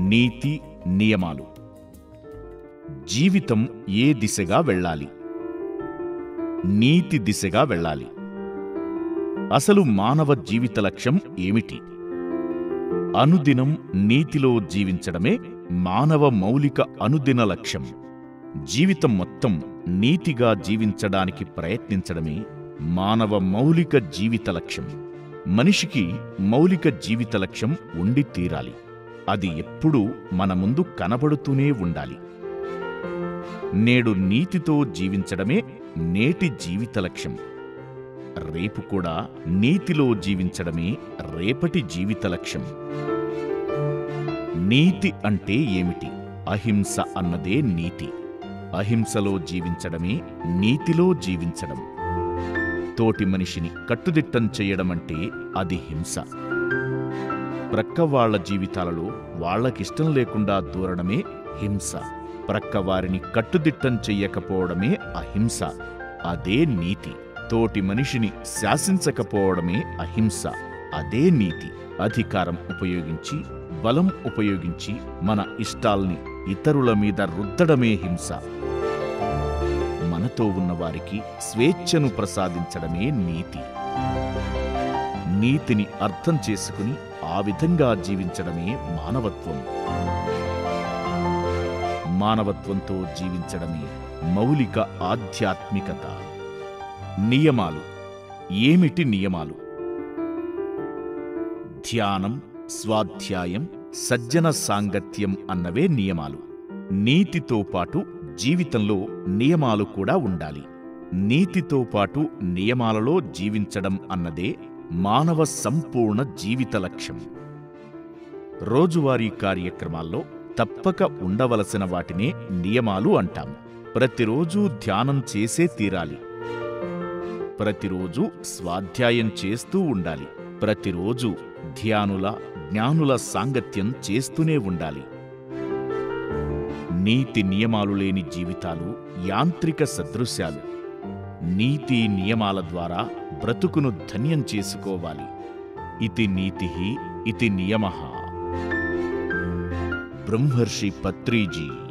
నీతి నియమాలు జీవితం ఏ దిశగా వెళ్ళాలి నీతి దిశగా వెళ్ళాలి అసలు మానవ జీవిత లక్ష్యం ఏమిటి అనుదినం నీతిలో జీవించడమే మానవ మౌలిక అనుదిన లక్ష్యం జీవితం మొత్తం నీతిగా జీవించడానికి ప్రయత్నించడమే మానవ మౌలిక జీవిత లక్ష్యం మనిషికి మౌలిక జీవిత లక్ష్యం ఉండి తీరాలి అది ఎప్పుడూ మన ముందు కనబడుతూనే ఉండాలి నేడు నీతితో జీవించడమే నేటి జీవిత లక్ష్యం రేపు కూడా నీతిలో జీవించడమే రేపటి జీవిత లక్ష్యం నీతి అంటే ఏమిటి అహింస అన్నదే నీతి అహింసలో జీవించడమే నీతిలో జీవించడం తోటి మనిషిని కట్టుదిట్టం చెయ్యడమంటే అది హింస ప్రక్క వాళ్ళ జీవితాలలో వాళ్ళకిష్టం లేకుండా దూరడమే హింస ప్రక్క వారిని కట్టుదిట్టం చెయ్యకపోవడమే అహింస అదే నీతి తోటి మనిషిని శాసించకపోవడమే అహింస అదే నీతి అధికారం ఉపయోగించి బలం ఉపయోగించి మన ఇష్టాల్ని ఇతరుల మీద రుద్దడమే హింస మనతో ఉన్న వారికి స్వేచ్ఛను ప్రసాదించడమే నీతి నీతిని అర్థం చేసుకుని ఆ విధంగా జీవించడమే మానవత్వం మానవత్వంతో జీవించడమే మౌలిక ఆధ్యాత్మికత నియమాలు ఏమిటి నియమాలు ధ్యానం స్వాధ్యాయం సజ్జన సాంగత్యం అన్నవే నియమాలు నీతితో పాటు జీవితంలో నియమాలు కూడా ఉండాలి నీతితో పాటు నియమాలలో జీవించడం అన్నదే మానవ సంపూర్ణ జీవిత లక్ష్యం రోజువారీ కార్యక్రమాల్లో తప్పక ఉండవలసిన వాటినే నియమాలు అంటాం ప్రతిరోజు ధ్యానం చేసే తీరాలి ప్రతిరోజు స్వాధ్యాయం చేస్తూ ఉండాలి ప్రతిరోజు ధ్యానుల జ్ఞానుల సాంగత్యం చేస్తూనే ఉండాలి నీతి నియమాలు లేని జీవితాలు యాంత్రిక సదృశ్యాలు నీతి నియమాల ద్వారా బ్రతుకును ధన్యం చేసుకోవాలి ఇతి నీతి ఇతి నియమ బ్రహ్మర్షి పత్రీజీ